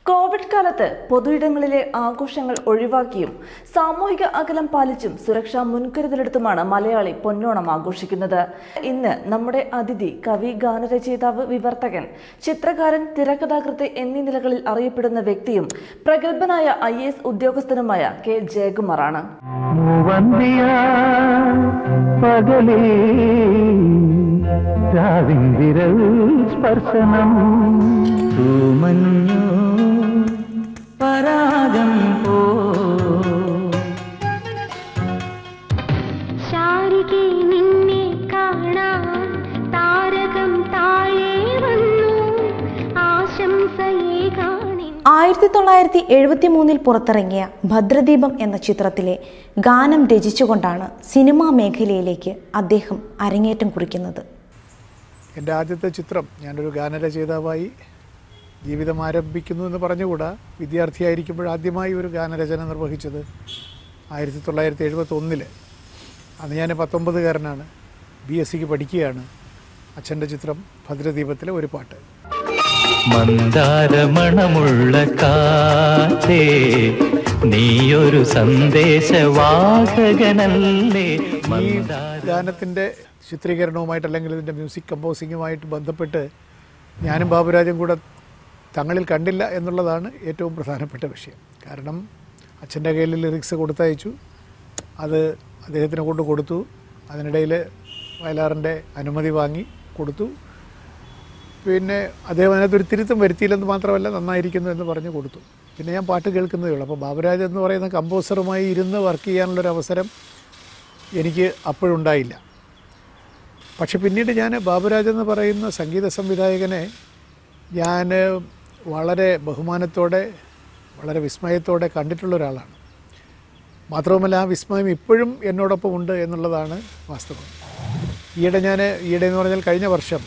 Covid കാലത്ത് പൊതുയിടങ്ങളിലെ ആഘോഷങ്ങൾ ഒഴിവാക്കിയും സാമൂഹിക അകലം പാലിച്ചും സുരക്ഷാ മുൻകരുതലെടുത്തുമാണ് മലയാളി പൊന്നോണം ആഘോഷിക്കുന്നത് ഇന്ന് നമ്മുടെ അതിഥി കവി ഗാനരചയിതാവ് വിവർത്തകൻ ചിത്രകാരൻ തിരക്കഥാകൃത്ത് എന്നീ നിലകളിൽ അറിയപ്പെടുന്ന വ്യക്തിയും പ്രഗത്ഭനായ ഐ എസ് ഉദ്യോഗസ്ഥനുമായ കെ ജയകുമാറാണ് മൂവന്തിയ പകലേ രാവിന്ദിരൽ സ്പർശനം തൂമഞ്ഞു പരാഗം പോ ശാരികെ നിന്നെ കാണാൻ താരകം താഴെ വന്നു ആശംസയെ കാണി ആയിരത്തി തൊള്ളായിരത്തി എഴുപത്തി മൂന്നിൽ പുറത്തിറങ്ങിയ ഭദ്രദീപം എന്ന ചിത്രത്തിലെ ഗാനം രചിച്ചുകൊണ്ടാണ് സിനിമാ മേഖലയിലേക്ക് അദ്ദേഹം അരങ്ങേറ്റം കുറിക്കുന്നത് എൻ്റെ ആദ്യത്തെ ചിത്രം ഞാനൊരു ഗാനരചയിതാവായി ജീവിതം ആരംഭിക്കുന്നു എന്ന് പറഞ്ഞുകൂടാ വിദ്യാർത്ഥിയായിരിക്കുമ്പോൾ ആദ്യമായി ഒരു ഗാനരചന നിർവഹിച്ചത് ആയിരത്തി തൊള്ളായിരത്തി എഴുപത്തി ഒന്നില് അന്ന് ഞാൻ പത്തൊമ്പതുകാരനാണ് ബി എസ് സിക്ക് പഠിക്കുകയാണ് അച്ഛൻ്റെ ചിത്രം ഭദ്രദീപത്തിലെ ഒരു പാട്ട് മന്ദാരമണമുള്ള കാറ്റേ നീയൊരു സന്ദേശവാഹകനല്ലേ ഈ മന്ദാര ഗാനത്തിൻ്റെ ചിത്രീകരണവുമായിട്ട് അല്ലെങ്കിൽ ഇതിൻ്റെ മ്യൂസിക് കമ്പോസിങ്ങുമായിട്ട് ബന്ധപ്പെട്ട് ഞാനും ബാബുരാജും കൂടെ തങ്ങളിൽ കണ്ടില്ല എന്നുള്ളതാണ് ഏറ്റവും പ്രധാനപ്പെട്ട വിഷയം കാരണം അച്ഛൻ്റെ കയ്യിൽ ലിറിക്സ് കൊടുത്തയച്ചു അത് അദ്ദേഹത്തിന് കൊണ്ട് കൊടുത്തു അതിനിടയിൽ വയലാറിൻ്റെ അനുമതി വാങ്ങി കൊടുത്തു പിന്നെ അദ്ദേഹം അതിനകത്തൊരു തിരുത്തം വരുത്തിയില്ലെന്ന് മാത്രമല്ല നന്നായിരിക്കുന്നു എന്ന് പറഞ്ഞ് കൊടുത്തു പിന്നെ ഞാൻ പാട്ട് കേൾക്കുന്നതേ ഉള്ളൂ അപ്പോൾ ബാബുരാജ് എന്ന് പറയുന്ന കമ്പോസറുമായി ഇരുന്ന് വർക്ക് ചെയ്യാനുള്ളൊരു അവസരം എനിക്ക് അപ്പോഴുണ്ടായില്ല പക്ഷെ പിന്നീട് ഞാൻ ബാബുരാജ് എന്ന് പറയുന്ന സംഗീത സംവിധായകനെ ഞാൻ വളരെ ബഹുമാനത്തോടെ വളരെ വിസ്മയത്തോടെ കണ്ടിട്ടുള്ള ഒരാളാണ് മാത്രവുമല്ല ആ വിസ്മയം ഇപ്പോഴും എന്നോടൊപ്പം ഉണ്ട് എന്നുള്ളതാണ് വാസ്തവം ഈയിടെ ഞാൻ ഈയിടെ എന്ന് പറഞ്ഞാൽ കഴിഞ്ഞ വർഷം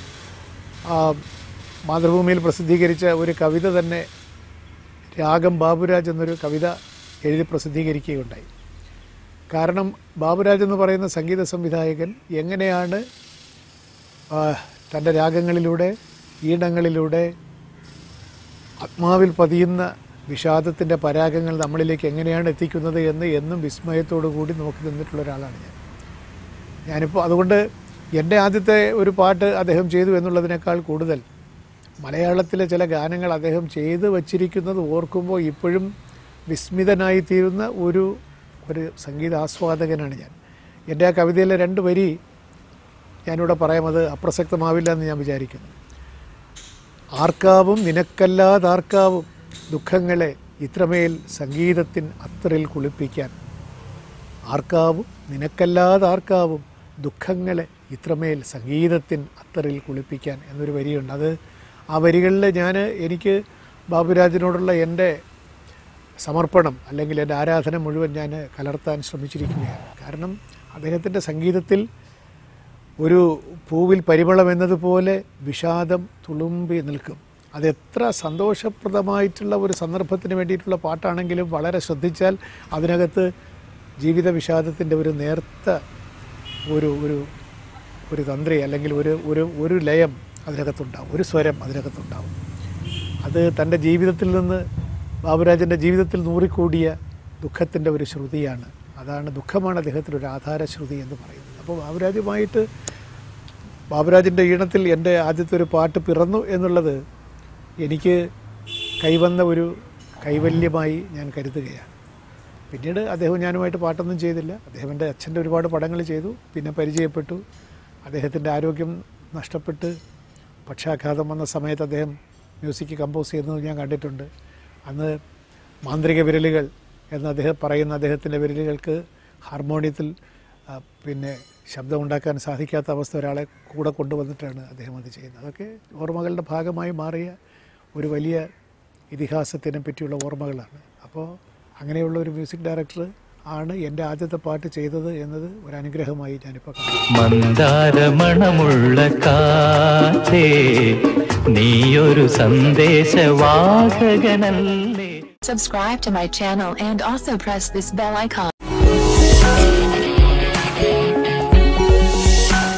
ആ, മാതൃഭൂമിയിൽ പ്രസിദ്ധീകരിച്ച ഒരു കവിത തന്നെ രാഗം ബാബുരാജ് എന്നൊരു കവിത എഴുതി പ്രസിദ്ധീകരിക്കുകയുണ്ടായി കാരണം ബാബുരാജ് എന്ന് പറയുന്ന സംഗീത സംവിധായകൻ എങ്ങനെയാണ് ആ, തൻ്റെ രാഗങ്ങളിലൂടെ ഈണങ്ങളിലൂടെ ആത്മാവിൽ പതിയുന്ന വിഷാദത്തിൻ്റെ പരാഗങ്ങൾ നമ്മളിലേക്ക് എങ്ങനെയാണ് എത്തിക്കുന്നത് എന്ന് എന്നും വിസ്മയത്തോടു കൂടി നോക്കി നിന്നിട്ടുള്ള ഒരാളാണ് ഞാൻ ഞാനിപ്പോൾ അതുകൊണ്ട് എൻ്റെ ആദ്യത്തെ ഒരു പാട്ട് അദ്ദേഹം ചെയ്തു എന്നുള്ളതിനേക്കാൾ കൂടുതൽ മലയാളത്തിലെ ചില ഗാനങ്ങൾ അദ്ദേഹം ചെയ്തു വച്ചിരിക്കുന്നത് ഓർക്കുമ്പോൾ ഇപ്പോഴും വിസ്മിതനായി തീരുന്ന ഒരു ഒരു സംഗീത ആസ്വാദകനാണ് ഞാൻ എൻ്റെ ആ കവിതയിലെ രണ്ട് വരി ഞാനിവിടെ പറയാം അത് അപ്രസക്തമാവില്ല എന്ന് ഞാൻ വിചാരിക്കുന്നു ആർക്കാവും നിനക്കല്ലാതാർക്കാവും ദുഃഖങ്ങളെ ഇത്രമേൽ സംഗീതത്തിൻ അത്രയിൽ കുളിപ്പിക്കാൻ ആർക്കാവും നിനക്കല്ലാതാർക്കാവും ദുഃഖങ്ങളെ ഇത്രമേൽ സംഗീതത്തിൻ അത്തറിൽ കുളിപ്പിക്കാൻ എന്നൊരു വരിയുണ്ട് അത് ആ വരികളിൽ ഞാൻ എനിക്ക് ബാബുരാജിനോടുള്ള എൻ്റെ സമർപ്പണം അല്ലെങ്കിൽ എൻ്റെ ആരാധന മുഴുവൻ ഞാൻ കലർത്താൻ ശ്രമിച്ചിരിക്കുകയാണ് കാരണം അദ്ദേഹത്തിൻ്റെ സംഗീതത്തിൽ ഒരു പൂവിൽ പരിമളം എന്നതുപോലെ വിഷാദം തുളുമ്പി നിൽക്കും അതെത്ര സന്തോഷപ്രദമായിട്ടുള്ള ഒരു സന്ദർഭത്തിന് വേണ്ടിയിട്ടുള്ള പാട്ടാണെങ്കിലും വളരെ ശ്രദ്ധിച്ചാൽ അതിനകത്ത് ജീവിത വിഷാദത്തിൻ്റെ ഒരു നേർത്ത ഒരു ഒരു ഒരു തന്ത്രി അല്ലെങ്കിൽ ഒരു ഒരു ഒരു ലയം അതിനകത്തുണ്ടാവും ഒരു സ്വരം അതിനകത്തുണ്ടാവും അത് തൻ്റെ ജീവിതത്തിൽ നിന്ന് ബാബുരാജൻ്റെ ജീവിതത്തിൽ നൂറിക്കൂടിയ ദുഃഖത്തിൻ്റെ ഒരു ശ്രുതിയാണ് അതാണ് ദുഃഖമാണ് അദ്ദേഹത്തിൻ്റെ ഒരു ആധാര ശ്രുതി എന്ന് പറയുന്നത് അപ്പോൾ ബാബുരാജുമായിട്ട് ബാബുരാജിൻ്റെ ഈണത്തിൽ എൻ്റെ ആദ്യത്തെ ഒരു പാട്ട് പിറന്നു എന്നുള്ളത് എനിക്ക് കൈവന്ന ഒരു കൈവല്യമായി ഞാൻ കരുതുകയാണ് പിന്നീട് അദ്ദേഹം ഞാനുമായിട്ട് പാട്ടൊന്നും ചെയ്തില്ല അദ്ദേഹം എൻ്റെ അച്ഛൻ്റെ ഒരുപാട് പടങ്ങൾ ചെയ്തു പിന്നെ പരിചയപ്പെട്ടു അദ്ദേഹത്തിൻ്റെ ആരോഗ്യം നഷ്ടപ്പെട്ട് പക്ഷാഘാതം വന്ന സമയത്ത് അദ്ദേഹം മ്യൂസിക് കമ്പോസ് ചെയ്യുന്നത് ഞാൻ കണ്ടിട്ടുണ്ട് അന്ന് മാന്ത്രിക വിരലുകൾ എന്ന് അദ്ദേഹം പറയുന്ന അദ്ദേഹത്തിൻ്റെ വിരലുകൾക്ക് ഹാർമോണിയത്തിൽ ആ, പിന്നെ ശബ്ദം ഉണ്ടാക്കാൻ സാധിക്കാത്ത അവസ്ഥ ഒരാളെ കൂടെ കൊണ്ടുവന്നിട്ടാണ് അദ്ദേഹം അത് ചെയ്യുന്നത് അതൊക്കെ ഓർമ്മകളുടെ ഭാഗമായി മാറിയ ഒരു വലിയ ഇതിഹാസത്തിനെ പറ്റിയുള്ള ഓർമ്മകളാണ് അപ്പോൾ അങ്ങനെയുള്ള ഒരു മ്യൂസിക് ഡയറക്ടർ ആണ് എൻ്റെ ആദ്യത്തെ പാട്ട് ചെയ്തത് എന്നത് ഒരു അനുഗ്രഹമായി ഞാനിപ്പോൾ കാണുന്നു മന്ദാരമണമുള്ള കാറ്റേ നീയൊരു സന്ദേശവാഹകനല്ലേ Subscribe to my channel and also press this bell icon.